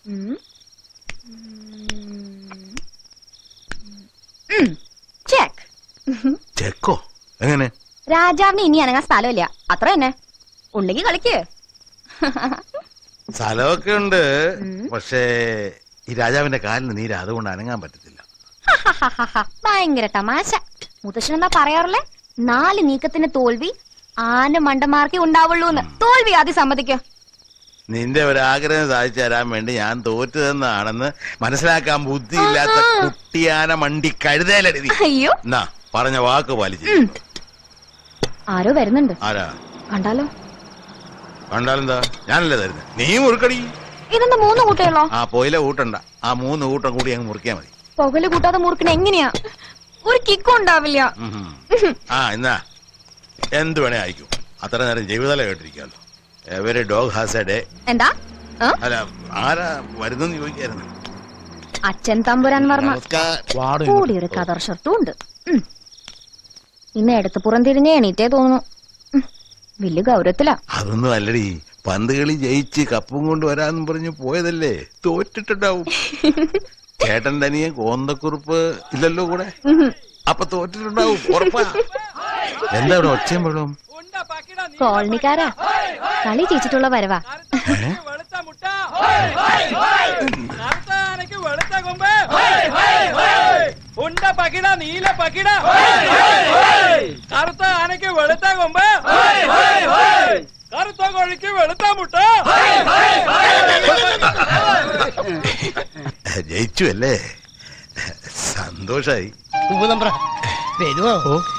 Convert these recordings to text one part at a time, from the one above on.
ഉം. ഉം. ചെക്ക് ചെക്കോ എങ്ങനെ രാജാവിന് ഇനി അനങ്ങാൻ സ്ഥലമില്ല അത്ര തന്നെ ഉണ്ടെങ്കിൽ കളിക്ക് സ്ഥലമൊക്കെ ഉണ്ട് ഉം. പക്ഷേ ഈ രാജാവിന്റെ കാലിന് നീര് അതുകൊണ്ട് അനങ്ങാൻ പറ്റത്തില്ല ഹഹഹഹഹ. ഭയങ്കര തമാശ മുത്തശ്ശൻ എന്താ പറയാറില്ലേ നാല് നീക്കത്തിന് തോൽവി ആന മണ്ടന്മാർക്കേ ഉണ്ടാവുള്ളൂ എന്ന് തോൽവി ആദ്യം സമ്മതിക്കോ നിന്റെ ഒരു ആഗ്രഹം സാധിച്ചു തരാൻ വേണ്ടി ഞാൻ തോറ്റതെന്നാണെന്ന് മനസ്സിലാക്കാൻ ബുദ്ധിയില്ലാത്ത കുട്ടിയാന മണ്ടി കഴുതേലെഴുതി അയ്യോ എന്നാ പറഞ്ഞ വാക്ക് പാലിച്ചു ആരോ വരുന്നുണ്ട് ആരാ കണ്ടാലോ കണ്ടാലെന്താ ഞാനല്ലേ തരുന്നത് നീ മുറുക്കടി ഇതെന്താ മൂന്ന് കൂട്ടയുള്ളോ ആ പോയില കൂട്ടണ്ട ആ മൂന്ന് കൂട്ടം കൂടി അങ്ങ് മുറിക്കാ മതി പുകല് കൂട്ടാതെ മുറുക്കണ എങ്ങനെയാ ഒരു കിക്കും ഉണ്ടാവില്ല ഉഹും. ആ എന്നാ എന്ത് വേണേ അയക്കും അത്ര നേരം ജീവിതല കേട്ടിരിക്കാമല്ലോ every dog has a day എന്താ ആ? അല്ല ആരാ വരുന്നെന്ന് ചോദിക്കായിരുന്നു അച്ഛൻ തമ്പുരാൻ വർമ്മ നമസ്കാരം കൂടി ഒരു കതർ ഷർട്ടും ഉണ്ട് ഉം. ഇന്ന് എടുത്ത് പുറം തിരിഞ്ഞ് എണീറ്റേ തോന്നുന്നു ഉം. വലിയ ഗൗരവത്തിലാ അതൊന്നും അല്ലടി പന്ത് കളി ജയിച്ച് കപ്പും കൊണ്ട് വരാന്നും പറഞ്ഞ് പോയതല്ലേ തോറ്റിട്ടുണ്ടാവും ചേട്ടൻ തനിയെ കോന്തക്കുറുപ്പ് ഇല്ലല്ലോ കൂടെ ഉം. അപ്പൊ തോറ്റിട്ടുണ്ടാവും ഉറപ്പാ എന്താ ഇവിടെ ഒച്ചയും വെള്ളവും കോളനിക്കാരാ കളി ജയിച്ചിട്ടുള്ള വരവാ ഏ? വെളുത്ത മുട്ട കറുത്ത ആനയ്ക്ക് വെളുത്ത കൊമ്പ് ഉണ്ട പകിട നീല പകിട കറുത്ത ആനയ്ക്ക് വെളുത്ത കൊമ്പ് കറുത്ത കോഴിക്ക് വെളുത്ത മുട്ട ജയിച്ചു അല്ലേ സന്തോഷായി ഉപനമ്പ്ര വരുമോ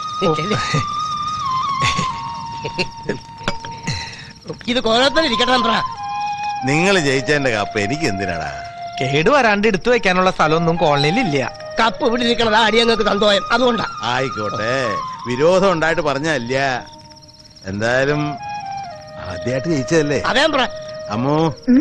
ഇത് കോലത്തിൽ ഇരിക്കട്ടെ നമ്പ്ര നിങ്ങൾ ജയിച്ചതിന്റെ കപ്പ് എനിക്ക് എന്തിനാടാ കേട് വരാണ്ട് എടുത്തു വെക്കാനുള്ള സ്ഥലമൊന്നും കോളനിയിൽ ഇല്ല കപ്പ് ഇവിടെ ഇരിക്കണത് അടിയങ്ങൾക്ക് സന്തോഷം അതുകൊണ്ടാ ആയിക്കോട്ടെ വിരോധം ഉണ്ടായിട്ട് പറഞ്ഞല്ല എന്തായാലും ആദ്യമായിട്ട് ജയിച്ചതല്ലേ അതേ നമ്പ്ര അമ്മു ഉം.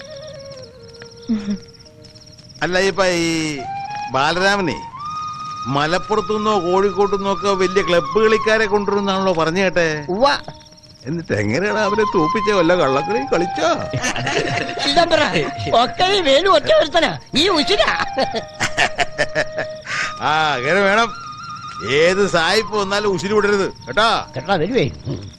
അല്ല ഇപ്പൊ ഈ ബാലരാമനെ മലപ്പുറത്തുനിന്നോ കോഴിക്കോട്ടുനിന്നോ ഒക്കെ വലിയ ക്ലബ്ബ് കളിക്കാരെ കൊണ്ടുവരുന്നാണല്ലോ പറഞ്ഞു കേട്ടെ ഉവ്വ എന്നിട്ട് എങ്ങനെയാണ് അവരെ തോപ്പിച്ച വല്ല കള്ളക്കളി കളിച്ചോ ചിദംബര ഒക്കെ ഈ വേലു ഒറ്റ ഒരുത്തനാ ഈ ഉശിര ആ അങ്ങനെ വേണം ഏത് സായിപ്പ് വന്നാലും ഉശിരി വിടരുത് കേട്ടോ കേട്ടാ വരുവേ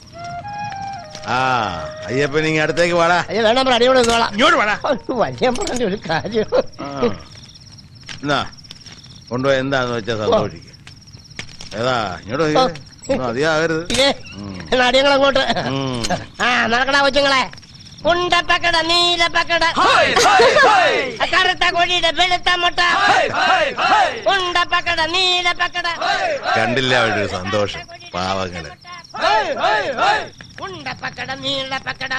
ആ അയ്യപ്പൻ ഇങ്ങ അടുത്തേക്ക് വാടാ അയ്യ വേണം നമ്പ്ര അടിയോടെ നിന്നോളാം ഇങ്ങോട്ട് വാടാ വലിയ പറഞ്ഞ ഒരു കാര്യം ആ. എന്നാ കൊണ്ടുപോയി എന്താന്ന് വെച്ചാ സന്തോഷിക്ക ഏതാ ഇങ്ങോട്ട് നോക്കിയേ. ഒന്നും അധികമാകരുത് ഇല്ലേ എന്നാ അടിയങ്ങൾ അങ്ങോട്ട് ഉം. ആ നടക്കടാ കൊച്ചുങ്ങളെ ഉണ്ടപ്പക്കട നീലപ്പക്കട കറുത്ത കോഴിയുടെ വെളുത്ത മുട്ട ഉണ്ടപ്പക്കട നീലപ്പക്കട കണ്ടില്ല അവരുടെ ഒരു സന്തോഷം പാവങ്ങള് ഉണ്ടപ്പക്കട നീലപ്പക്കട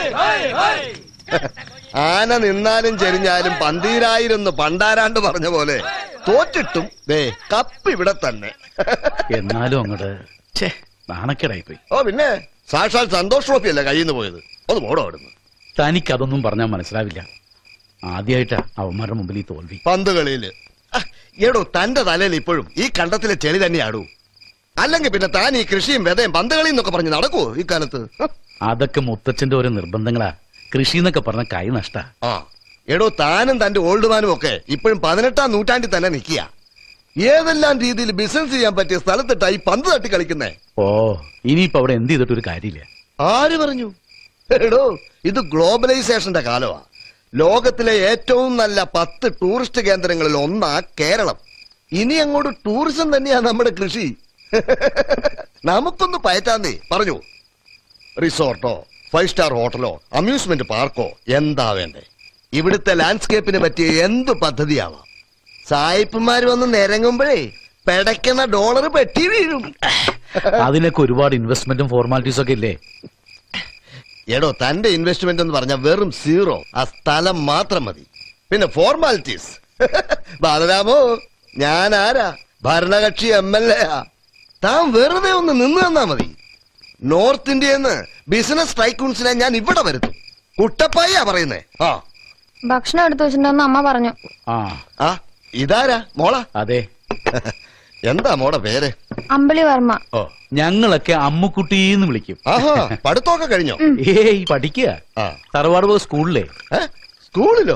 ആന നിന്നാലും ചെരിഞ്ഞാലും പന്തീരായിരൊന്ന് പണ്ടാരാണ്ട് പറഞ്ഞ പോലെ തോറ്റിട്ടും ദേ കപ്പ് ഇവിടെ തന്നെ എന്നാലും അങ്ങോട്ട് ഛേ നാണക്കേടായി പോയി ഓ പിന്നെ സാക്ഷാൽ സന്തോഷ് ട്രോഫി അല്ലേ കയ്യിൽ നിന്ന് പോയത് ഒന്ന് മോടോ അവിടുന്ന് തനിക്കതൊന്നും പറഞ്ഞാൽ മനസ്സിലാവില്ല ആദ്യമായിട്ടാ അവന്മാരുടെ മുമ്പിൽ ഈ തോൽവി പന്ത് കളിയില് ആ, എടോ തന്റെ തലയിൽ ഇപ്പോഴും ഈ കണ്ടത്തിലെ ചെളി തന്നെയാടൂ അല്ലെങ്കിൽ പിന്നെ താൻ ഈ കൃഷിയും വിതയും പന്ത് കളിയും എന്നൊക്കെ പറഞ്ഞ് നടക്കുവോ ഈ കാലത്ത് ഹ? അതൊക്കെ മുത്തച്ഛന്റെ ഓരോ നിർബന്ധങ്ങളാ കൃഷി എന്നൊക്കെ പറഞ്ഞ കൈ നഷ്ട ആ എടോ താനും തന്റെ ഓൾഡ് മാനും ഒക്കെ ഇപ്പോഴും പതിനെട്ടാം നൂറ്റാണ്ടിൽ തന്നെ നിൽക്കുക ഏതെല്ലാം രീതിയിൽ ബിസിനസ് ചെയ്യാൻ പറ്റിയ സ്ഥലത്തിട്ടാ ഈ പന്ത് തട്ടി കളിക്കുന്നേ ഓ ഇനിയിപ്പോ അവിടെ എന്ത് ചെയ്തിട്ടൊരു കാര്യമില്ല ആര് പറഞ്ഞു എടോ ഇത് ഗ്ലോബലൈസേഷന്റെ കാലമാ ലോകത്തിലെ ഏറ്റവും നല്ല പത്ത് ടൂറിസ്റ്റ് കേന്ദ്രങ്ങളിൽ ഒന്നാ കേരളം ഇനി അങ്ങോട്ട് ടൂറിസം തന്നെയാ നമ്മുടെ കൃഷി നമുക്കൊന്ന് പയറ്റാന്നേ പറഞ്ഞു റിസോർട്ടോ ഫൈവ് സ്റ്റാർ ഹോട്ടലോ അമ്യൂസ്മെന്റ് പാർക്കോ എന്താ വേണ്ടേ ഇവിടുത്തെ ലാൻഡ്സ്കേപ്പിന് പറ്റിയ എന്ത് പദ്ധതിയാവാം സായിപ്പന്മാര് വന്ന് നിരങ്ങുമ്പോഴേ പെടയ്ക്കുന്ന ഡോളർ പെട്ടി വീഴും അതിനൊക്കെ ഒരുപാട് ഇൻവെസ്റ്റ്മെന്റും ഫോർമാലിറ്റീസും ഒക്കെ ഇല്ലേ എടോ തന്റെ ഇൻവെസ്റ്റ്മെന്റ് എന്ന് പറഞ്ഞാൽ വെറും സീറോ ആ സ്ഥലം മാത്രം മതി പിന്നെ ഫോർമാലിറ്റീസ് ബാലരാമോ ഞാൻ ആരാ ഭരണകക്ഷി എം എൽ എ താൻ വെറുതെ ഒന്ന് നിന്ന് തന്നാ മതി നോർത്ത് ഇന്ത്യന്ന് ബിസിനസ് ടൈക്കൂൺസിനെ ഞാൻ ഇവിടെ വരുത്തും കുട്ടപ്പായ പറയുന്നേ ആ ഭക്ഷണം എടുത്തു വെച്ചിട്ടുണ്ടെന്ന് അമ്മ പറഞ്ഞു ആ ആ ഇതാരാ മോള അതെ എന്താ മോടെ പേര് അമ്പിളി വർമ്മ ഓ ഞങ്ങളൊക്കെ അമ്മുക്കുട്ടീന്ന് വിളിക്കും ആഹാ പഠിത്തമൊക്കെ കഴിഞ്ഞോ ഏയ് പഠിക്കുക ആ തറവാട് പോ സ്കൂളിലെ ഏ? സ്കൂളിലോ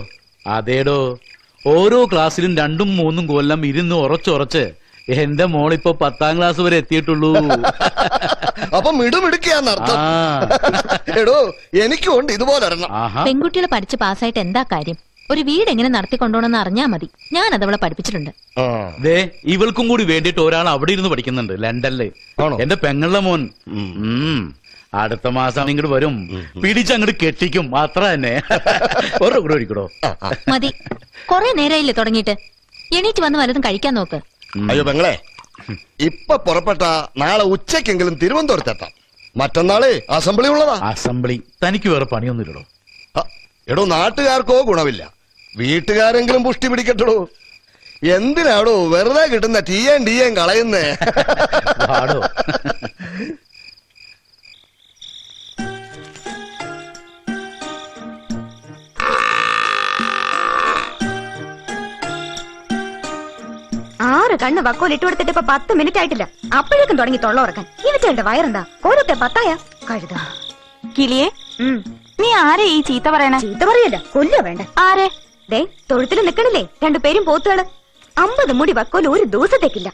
അതേടോ ഓരോ ക്ലാസ്സിലും രണ്ടും മൂന്നും കൊല്ലം ഇരുന്ന് ഉറച്ചുറച്ച് എന്റെ മോളിപ്പോ പത്താം ക്ലാസ് വരെ എത്തിയിട്ടുള്ളൂ അപ്പൊ മിടുമിടുക്കിയാന്നർത്ഥം ആ. എടോ എനിക്കും ഉണ്ട് ഇതുപോലെ ഒരെണ്ണം ആഹാ പെൺകുട്ടികൾ പഠിച്ച് പാസ്സായിട്ട് എന്താ കാര്യം ഒരു വീട് എങ്ങനെ നടത്തിക്കൊണ്ടോണെന്ന് അറിഞ്ഞാ മതി ഞാൻ അതവളെ പഠിപ്പിച്ചിട്ടുണ്ട് ആ. ദേ ഇവൾക്കും കൂടി വേണ്ടിയിട്ട് ഒരാൾ അവിടെ ഇരുന്ന് പഠിക്കുന്നുണ്ട് ലണ്ടനില് ആണോ? എന്റെ പെങ്ങളുടെ മോൻ ഉം. ഉം. അടുത്ത മാസം ഇങ്ങോട്ട് വരും പിടിച്ചങ്ങോട്ട് കെട്ടിക്കും അത്ര തന്നെ ഒരു കൂടെ ഒഴിക്കടോ മതി കൊറേ നേരമായില്ലേ തുടങ്ങിയിട്ട് എണീറ്റ് വന്ന് വല്ലതും കഴിക്കാൻ നോക്ക് അയ്യോ പെങ്ങളെ ഇപ്പൊ പുറപ്പെട്ട നാളെ ഉച്ചക്കെങ്കിലും തിരുവനന്തപുരത്തെത്താം മറ്റന്നാള് അസംബ്ലി ഉള്ളതാ അസംബ്ലി തനിക്ക് വേറെ പണിയൊന്നുമില്ലടോ ആ, എടോ നാട്ടുകാർക്കോ ഗുണമില്ല വീട്ടുകാരെങ്കിലും പുഷ്ടി പിടിക്കട്ടോ എന്തിനാടോ വെറുതെ കിട്ടുന്ന ടീയേം ടീയേം കളയുന്നേ പാടോ ആറ് കണ്ണ് വക്കോൽ ഇട്ട് കൊടുത്തിട്ട് ഇപ്പൊ പത്ത് മിനിറ്റ് ആയിട്ടില്ല അപ്പോഴേക്കും തുടങ്ങി തൊള്ള ഉറക്കാൻ ഇവറ്റകളുടെ വയറെന്താ ഓരോക്കെ പത്തായ കഴുത കിളിയെ ഉം നീ ആരെ ഈ ചീത്ത പറയണേ ചീത്ത പറയല്ല കൊല്ലോ വേണ്ട ആരെ ദേ തൊഴുത്തിൽ നിക്കണില്ലേ രണ്ടുപേരും പോത്തുകള് അമ്പത് മുടി വക്കോൽ ഒരു ദിവസത്തേക്കില്ല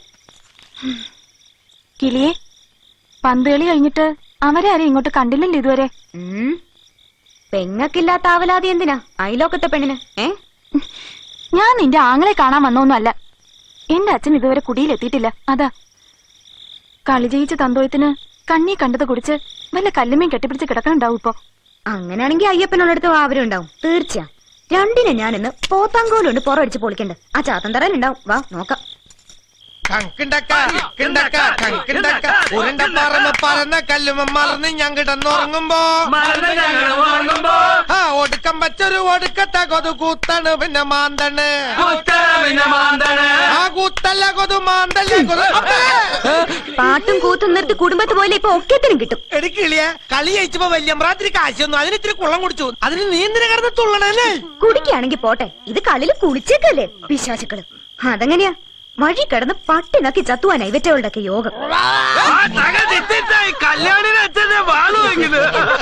കിളിയെ പന്ത് കളി കഴിഞ്ഞിട്ട് അവരാരെ ഇങ്ങോട്ട് കണ്ടില്ലല്ലോ ഇതുവരെ ഉം പെങ്ങക്കില്ലാത്ത ആവലാതി എന്തിനാ അയലോക്കത്തെ പെണ്ണിന് ഏ ഞാൻ നിന്റെ ആങ്ങളെ കാണാൻ വന്നൊന്നുമല്ല എന്റെ അച്ഛൻ ഇതുവരെ കുടിയിലെത്തിയിട്ടില്ല അതാ കളി ജയിച്ച തന്തോയത്തിന് കണ്ണി കണ്ടത് കുടിച്ച് വല്ല കല്ലുമേം കെട്ടിപ്പിടിച്ച് കിടക്കണുണ്ടാവും ഇപ്പൊ അങ്ങനെയാണെങ്കിൽ അയ്യപ്പനുള്ളടുത്ത് അവരും ഉണ്ടാവും തീർച്ചയാ രണ്ടിനെ ഞാനിന്ന് പോത്താങ്കോലുണ്ട് പുറമടിച്ച് പൊളിക്കണ്ട് ആ ചാത്തൻ തറയിലുണ്ടാവും വാ നോക്കാം കങ്കിണ്ടക്ക കിണ്ടക്ക കങ്കിണ്ടക്ക ഉരുണ്ട പറമ്പ് പറന്ന കല്ലുമ മറന്ന് ഞാൻ കിടന്നുറങ്ങുമ്പോ മറന്ന് ഞങ്ങൾ ഉറങ്ങുമ്പോ ആ ഒടുക്കം വച്ചൊരു ഒടുക്കത്തെ കൊതു കൂത്താണ് പിന്നെ മാന്തണ് കുത്തറ പിന്നെ മാന്താണ് ആ കൂത്തല്ല കൊതു മാന്തല്ല കൊതു അപ്പേ! പാട്ടും കൂത്തും നിർത്തി കുടുംബത്ത് പോലെ ഇപ്പൊ ഒക്കത്തിനും കിട്ടും എടി കിളിയെ കളി ജയിച്ചപ്പോ വല്യമ്പ്രാത്തിരി കാശൊന്നും അതിന് ഇത്തിരി കുള്ളം കുടിച്ചു അതിന് നീ എന്തിനാ കിടന്ന് തുള്ളണല്ലേ കുടിക്കുകയാണെങ്കിൽ പോട്ടെ ഇത് കളിയിൽ കുളിച്ചേക്കല്ലേ പിശാചുക്കള് അതെങ്ങനെയാ വഴി കിടന്ന് പട്ടിണക്കി ചത്തുവാനാ ഇവറ്റകളുടെ ഒക്കെ യോഗം കല്യാണിന് അച്ഛനെ വാളുവെങ്കില്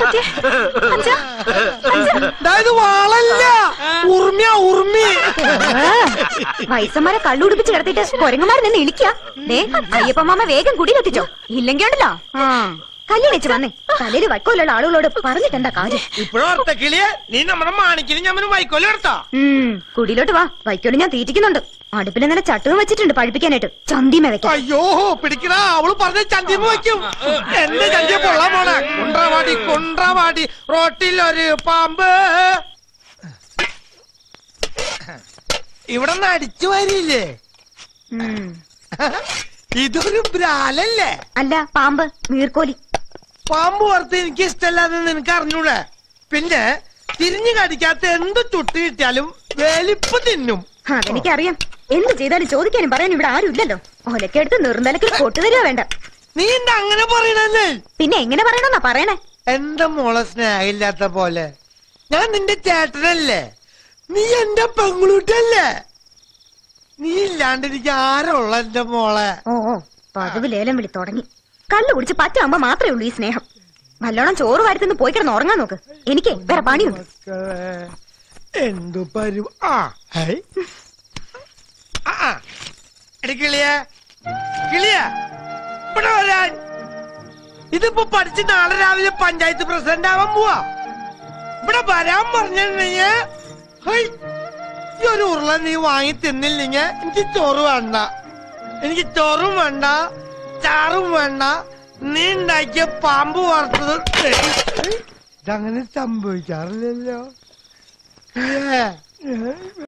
അതായത് വാളല്ല ഉർമിയ ഉർമി വയസ്സന്മാരെ കള്ളുടിപ്പിച്ച് കിടത്തിട്ട് കൊരങ്ങന്മാർ നിന്ന് ഇളിക്കാ ദേ അയ്യപ്പമാമ വേഗം കുടിയിലെത്തിച്ചോ ഇല്ലെങ്കിൽ ഉണ്ടല്ലോ ആ കല്യാണിച്ച് വന്നേ തലയിൽ വൈക്കോലുള്ള ആളുകളോട് പറഞ്ഞിട്ട് എന്താ കാര്യം ഇപ്പോഴും ഓർത്ത കിളിയെ നീ നമ്മുടെ മാണിക്കിന് ഞമ്മന് വൈക്കോലും എടുത്താ ഉം കുടിയിലോട്ട് വാ വൈക്കോല് ഞാൻ തീറ്റിക്കുന്നുണ്ട് അടുപ്പിൽ ഇങ്ങനെ ചട്ടുകം വെച്ചിട്ടുണ്ട് പഴിപ്പിക്കാനായിട്ട് ചന്തിമ വെക്കാം അയ്യോ പിടിക്കണ അവള് പറഞ്ഞ ചന്തിമ വയ്ക്കും എന്റെ ചന്തിയ പൊള്ളാൻ പോണ കുണ്ട്രവാടി കുണ്ട്രവാടി റോട്ടിൽ ഒരു പാമ്പ് ഇവിടെ നിന്ന് അടിച്ചു വരില്ലേ ഉം. ഇതൊരു ബ്രാലല്ലേ അല്ല പാമ്പ് നീർക്കോലി പാമ്പ് പുറത്ത് എനിക്ക് ഇഷ്ടമല്ലാന്ന് നിനക്ക് അറിഞ്ഞൂടെ പിന്നെ തിരിഞ്ഞു കടിക്കാത്ത എന്ത് ചുട്ട് കിട്ടിയാലും വേലിപ്പ് തിന്നും അതെനിക്കറിയാം എന്ത് ചെയ്താലും ചോദിക്കാനും പറയാനും ഇവിടെ ആരും ഇല്ലല്ലോ ഒലക്കെടുത്ത് നിർന്തലക്കിൽ കൊട്ടുതരുക വേണ്ട നീ എന്താ അങ്ങനെ പറയണല്ലേ പിന്നെ എങ്ങനെ പറയണമെന്നാ പറയണേ എന്റെ മോളെ സ്നേഹമില്ലാത്ത പോലെ ഞാൻ നിന്റെ ചേട്ടനല്ലേ നീ എന്റെ പെങ്ങളൂട്ടല്ലേ നീ ഇല്ലാണ്ട് എനിക്ക് ആരുള്ള എന്റെ മോളെ ഓ ഓ പതിവ് ലേലം വിളി തുടങ്ങി കള്ളു കുടിച്ച് പറ്റാകുമ്പോ മാത്രമേ ഉള്ളൂ ഈ സ്നേഹം നല്ലോണം ചോറ് വാരത്തിന്ന് പോയി കിടന്ന് ഉറങ്ങാൻ നോക്ക് എനിക്ക് വേറെ പണിയുണ്ട് മക്കളെ എന്തു പരു ആ ഹൈ. ആ ആ. എടി കിളിയെ കിളിയെ ഇവിടെ വരാൻ ഇതിപ്പോ പഠിച്ച് നാളെ രാവിലെ പഞ്ചായത്ത് പ്രസിഡന്റ് ആവാൻ പോവാ ഇവിടെ വരാൻ പറഞ്ഞിട്ടുണ്ടെങ്കിൽ ഹൈ, ഈ ഒരു ഉരുള നീ വാങ്ങി തിന്നില്ലെങ്കിൽ എനിക്ക് ചോറ് വേണ്ട എനിക്ക് ചോറും വേണ്ട ചാറും വേണ്ട നീ ഉണ്ടാക്കിയ പാമ്പ് വറുത്തത് ഇതങ്ങനെ സംഭവിക്കാറില്ലല്ലോ ഇല്ലേ?